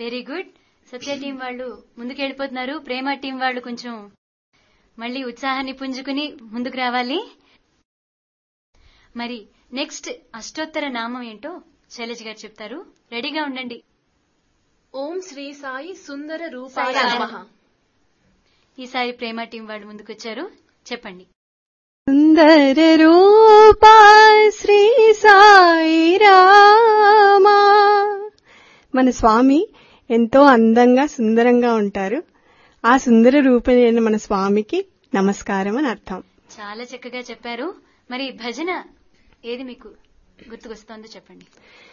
very good సత్య team వాళ్ళు ముందుకెళ్ళిపోతున్నారు ప్రేమ team వాళ్ళు కొంచెం మళ్ళీ ఉత్సాహాన్ని పుంజుకుని ముందుకు రావాలి మరి నెక్స్ట్ అష్టోత్తర నామం ఏంటో శైలజ గారు చెప్తారు రెడీగా ఉండండి ఓం శ్రీ సాయి సుందర రూపాయ సాయి నమః ఈసారి ప్రేమ టీం వాళ్ళు ముందుకొచ్చారు చెప్పండి సుందర రూపా శ్రీ సాయి రామా మన స్వామి ఎంతో అందంగా సుందరంగా ఉంటారు ఆ సుందర రూపమైన మన స్వామికి నమస్కారం అని అర్థం చాలా చక్కగా చెప్పారు మరి భజన ఏది మీకు గుర్తుకొస్తోందో చెప్పండి